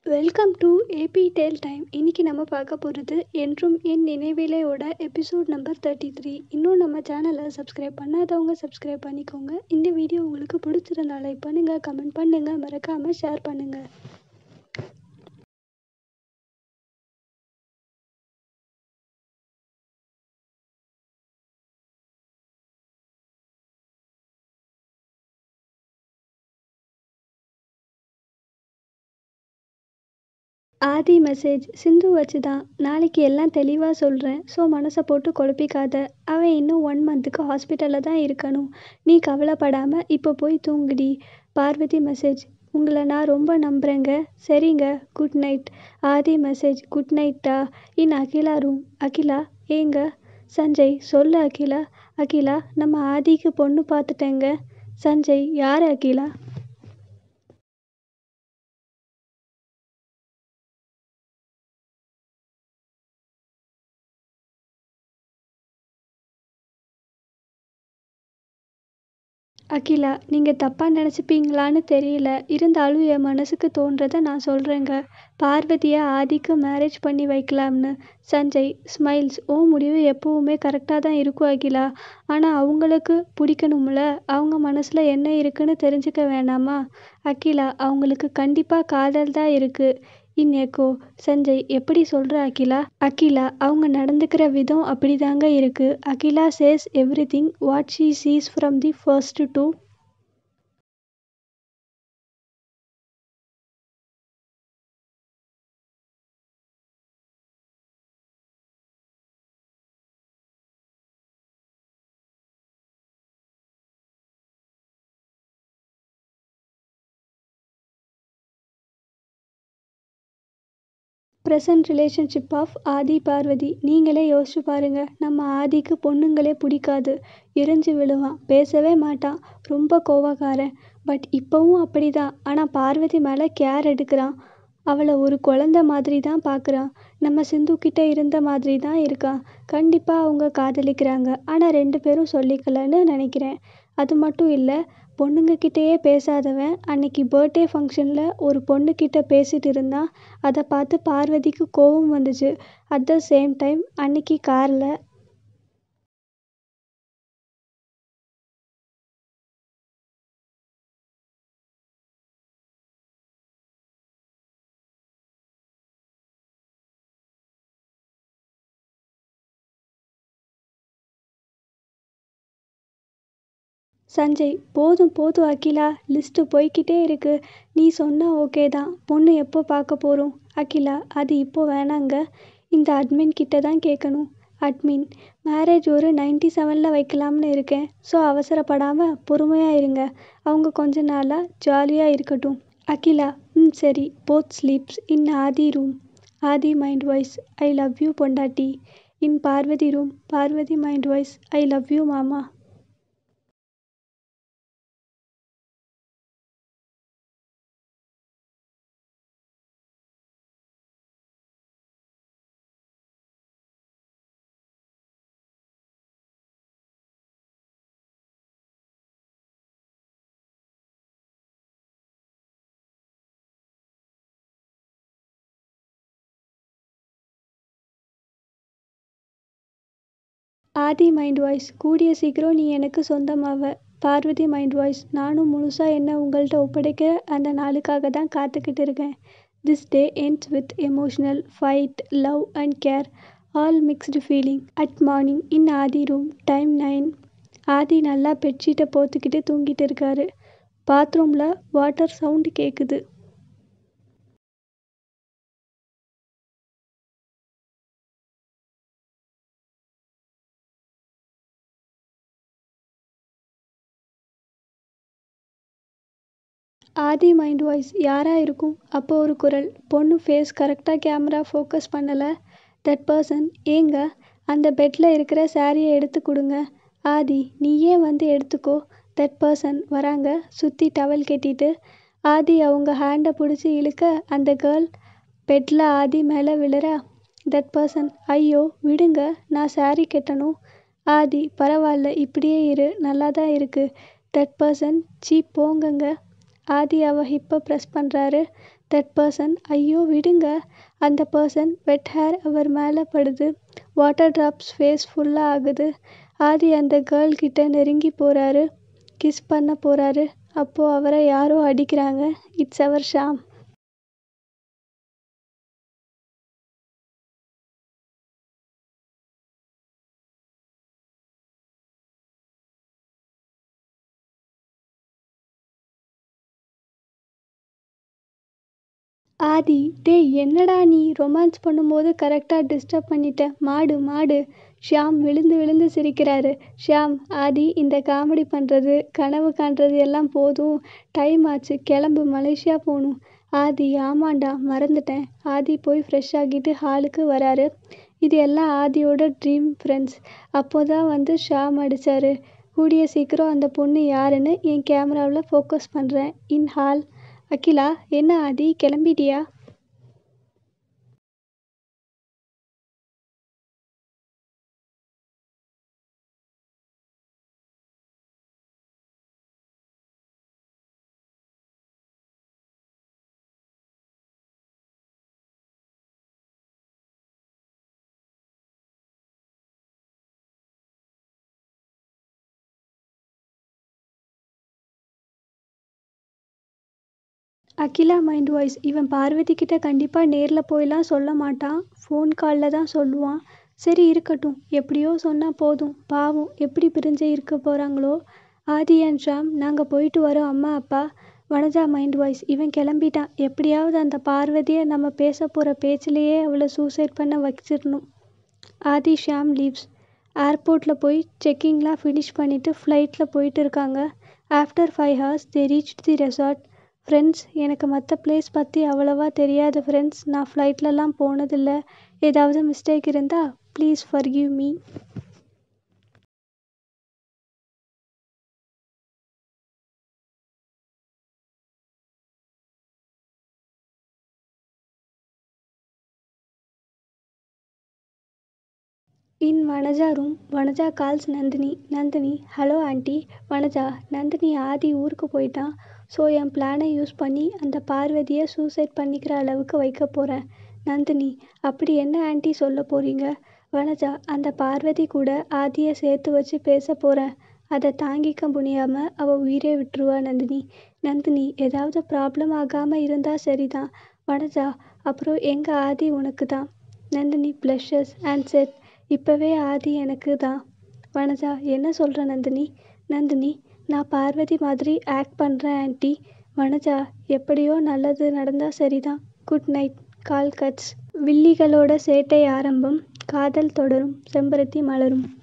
welcome to AB tale time இன்றைக்கி நம்ம பார்க்க போகிறது என்றும் என் நினைவிலையோட எபிசோட் நம்பர் தேர்ட்டி த்ரீ இன்னும் நம்ம சேனலை சப்ஸ்கிரைப் பண்ணாதவங்க சப்ஸ்கிரைப் பண்ணிக்கோங்க இந்த வீடியோ உங்களுக்கு பிடிச்சிருந்தா லைக் பண்ணுங்கள் கமெண்ட் பண்ணுங்கள் மறக்காமல் ஷேர் பண்ணுங்கள் ஆதி மெசேஜ் சிந்து வச்சு தான் நாளைக்கு எல்லாம் தெளிவாக சொல்கிறேன் ஸோ மனசை போட்டு குழப்பிக்காத அவன் இன்னும் ஒன் மந்த்துக்கு ஹாஸ்பிட்டலில் தான் இருக்கணும் நீ கவலைப்படாமல் இப்போ போய் தூங்குடி பார்வதி மெசேஜ் உங்களை நான் ரொம்ப நம்புகிறேங்க சரிங்க குட் நைட் ஆதி மெசேஜ் குட் நைட்டா இன் அகிலா ரூம் அகிலா ஏங்க சஞ்சய் சொல்லு அகிலா அகிலா நம்ம ஆதிக்கு பொண்ணு பார்த்துட்டேங்க சஞ்சய் யார் அகிலா அகிலா நீங்கள் தப்பாக நினச்சிப்பீங்களான்னு தெரியல இருந்தாலும் என் மனசுக்கு தோன்றதை நான் சொல்கிறேங்க பார்வதியை ஆதிக்கு மேரேஜ் பண்ணி வைக்கலாம்னு சஞ்சய் ஸ்மைல்ஸ் ஓ முடிவு எப்போவுமே கரெக்டாக தான் இருக்கும் அகிலா ஆனால் அவங்களுக்கு பிடிக்கணும்ல அவங்க மனசில் என்ன இருக்குன்னு தெரிஞ்சுக்க வேணாமா அகிலா அவங்களுக்கு கண்டிப்பாக காதல் தான் இருக்குது இன் எக்கோ சஞ்சய் எப்படி சொல்கிற அகிலா அகிலா அவங்க நடந்துக்கிற விதம் அப்படிதாங்க இருக்குது Akila chase everything what she sees from the first to present relationship of Aadhi Parvathi நீங்களே யோசிச்சு பாருங்க நம்ம ஆதிக்கு பொண்ணுங்களே பிடிக்காது எரிஞ்சு விழுவான் பேசவே மாட்டான் ரொம்ப கோவக்காரன் பட் இப்போவும் அப்படி தான் ஆனால் பார்வதி மேலே கேர் எடுக்கிறான் அவளை ஒரு குழந்த மாதிரி தான் பார்க்குறான் நம்ம சிந்து கிட்ட இருந்த மாதிரி தான் இருக்கான் கண்டிப்பாக அவங்க காதலிக்கிறாங்க ஆனால் ரெண்டு பேரும் சொல்லிக்கலன்னு நினைக்கிறேன் அது மட்டும் இல்லை பொண்ணுங்கக்கிட்டேயே பேசாதவன் அன்னைக்கு பர்த்டே ஃபங்க்ஷனில் ஒரு பொண்ணுக்கிட்ட பேசிட்டு இருந்தான் அதை பார்த்து பார்வதிக்கு கோவம் வந்துச்சு அட் த சேம் டைம் அன்னைக்கு காரில் சஞ்சய் போதும் போதும் அகிலா லிஸ்ட்டு போய்கிட்டே இருக்கு நீ சொன்னால் ஓகே தான் பொண்ணு எப்போ பார்க்க போகிறோம் அகிலா அது இப்போ வேணாங்க இந்த அட்மின் கிட்ட தான் கேட்கணும் அட்மின் மேரேஜ் ஒரு நைன்டி செவனில் வைக்கலாம்னு இருக்கேன் ஸோ அவசரப்படாமல் பொறுமையாக இருங்க அவங்க கொஞ்ச நாளாக ஜாலியாக இருக்கட்டும் அகிலா ம் சரி both sleeps in Aadhi room Aadhi mind voice I love you பொண்டாட்டி in Parvathi room Parvathi mind voice I love you மாமா ஆதி மைண்ட் வாய்ஸ் கூடிய சீக்கிரம் நீ எனக்கு சொந்தமாவ பார்வதி மைண்ட் வாய்ஸ் நானும் முழுசாக என்ன உங்கள்கிட்ட ஒப்படைக்க அந்த நாளுக்காக தான் காத்துக்கிட்டு இருக்கேன் this day ends with emotional fight love and care all mixed feeling at morning in Aadhi room time nine Aadhi நல்லா பெட்ஷீட்டை போத்துக்கிட்டு தூங்கிட்டு இருக்காரு பாத்ரூமில் வாட்டர் சவுண்டு கேட்குது ஆதி மைண்ட் வாய்ஸ் யாராக இருக்கும் அப்போ ஒரு குரல் பொண்ணு ஃபேஸ் கரெக்டாக கேமரா ஃபோக்கஸ் பண்ணலை தட் பர்சன் ஏங்க அந்த பெட்டில் இருக்கிற சாரியை எடுத்து கொடுங்க ஆதி நீயே வந்து எடுத்துக்கோ தட் பர்சன் வராங்க சுற்றி டவல் கட்டிட்டு ஆதி அவங்க ஹேண்டை பிடிச்சி இழுக்க அந்த கேர்ள் பெட்டில் ஆதி மேலே விழுறா தட் பர்சன் ஐயோ விடுங்க நான் சாரி கட்டணும் ஆதி பரவாயில்ல இப்படியே இரு நல்லா தான் இருக்குது தட் பர்சன் சீ போங்கங்க ஆதி அவ ஹிப்பை ப்ரெஸ் பண்ணுறாரு தட் பர்சன் ஐயோ விடுங்க அந்த பர்சன் வெட் ஹேர் அவர் மேலே படுது வாட்டர் ட்ராப்ஸ் ஃபேஸ் ஃபுல்லாக ஆகுது ஆதி அந்த கேர்ள் கிட்ட நெருங்கி போகிறாரு கிஸ் பண்ண போகிறாரு அப்போது அவரை யாரோ அடிக்கிறாங்க இட்ஸ் அவர் ஷாம் ஆதி டேய் என்னடா நீ ரொமான்ஸ் பண்ணும்போது கரெக்டாக டிஸ்டர்ப் பண்ணிட்ட மாடு மாடு ஷியாம் விழுந்து விழுந்து சிரிக்கிறாரு ஷியாம் ஆதி இந்த காமெடி பண்ணுறது கனவு காண்றது எல்லாம் போதும் டைம் ஆச்சு கிளம்பு மலேசியா போகணும் ஆதி ஆமாண்டா மறந்துட்டேன் ஆதி போய் ஃப்ரெஷ் ஆகிட்டு ஹாலுக்கு வராரு இது எல்லாம் ஆதியோட ட்ரீம் ஃப்ரெண்ட்ஸ் அப்போ தான் வந்து ஷாம் அடித்தார் கூடிய சீக்கிரம் அந்த பொண்ணு யாருன்னு என் கேமராவில் ஃபோக்கஸ் பண்ணுறேன் இன் ஹால் அகிலா என்ன ஆதி கிளம்பிட்டியா அகிலா மைண்ட் வாய்ஸ் இவன் பார்வதி கிட்ட கண்டிப்பாக நேரில் போயெல்லாம் சொல்ல மாட்டான் ஃபோன் காலில் தான் சொல்லுவான் சரி இருக்கட்டும் எப்படியோ சொன்னால் போதும் பாவம் எப்படி பிரிஞ்சு இருக்க போகிறாங்களோ ஆதி அண்ட் ஷாம் நாங்கள் போயிட்டு வரோம் அம்மா அப்பா வனஜா மைண்ட் வாய்ஸ் இவன் கிளம்பிட்டான் எப்படியாவது அந்த பார்வதியை நம்ம பேச போகிற பேச்சிலேயே அவளை சூசைட் பண்ண வச்சிடணும் ஆதி ஷாம் லீவ்ஸ் ஏர்போர்ட்டில் போய் செக்கிங்லாம் ஃபினிஷ் பண்ணிவிட்டு ஃப்ளைட்டில் போயிட்டு இருக்காங்க after five hours they reach the resort friends எனக்கு மற்ற பிளேஸ் பற்றி அவ்வளவா தெரியாது ஃப்ரெண்ட்ஸ் நான் ஃப்ளைட்லலாம் போனதில்லை ஏதாவது மிஸ்டேக் இருந்தால் please forgive me in Vanaja room Vanaja calls Nandini Nandini hello aunty Vanaja Nandini Aadhi ஊருக்கு போயிட்டான் ஸோ என் பிளானை யூஸ் பண்ணி அந்த பார்வதியை சூசைட் பண்ணிக்கிற அளவுக்கு வைக்க போகிறேன் நந்தினி அப்படி என்ன ஆண்டி சொல்ல போகிறீங்க வனஜா அந்த பார்வதி கூட ஆதியை சேர்த்து வச்சு பேச போகிறேன் அதை தாங்கிக்க முடியாமல் அவள் உயிரே விட்டுருவா நந்தினி நந்தினி ஏதாவது ப்ராப்ளம் ஆகாமல் இருந்தால் சரிதான் வனஜா அப்புறம் எங்கள் ஆதி உனக்கு தான் நந்தினி ப்ளஷஸ் அண்ட் செட் இப்போவே ஆதி எனக்கு தான் வனஜா என்ன சொல்கிற நந்தினி நந்தினி நான் பார்வதி மாதிரி ஆக்ட் பண்ணுறேன் ஆண்டி வனஜா எப்படியோ நல்லது நடந்தால் சரிதான் குட் நைட் கால் கட்ஸ் வில்லிகளோட சேட்டை ஆரம்பம் காதல் தொடரும் செம்பருத்தி மலரும்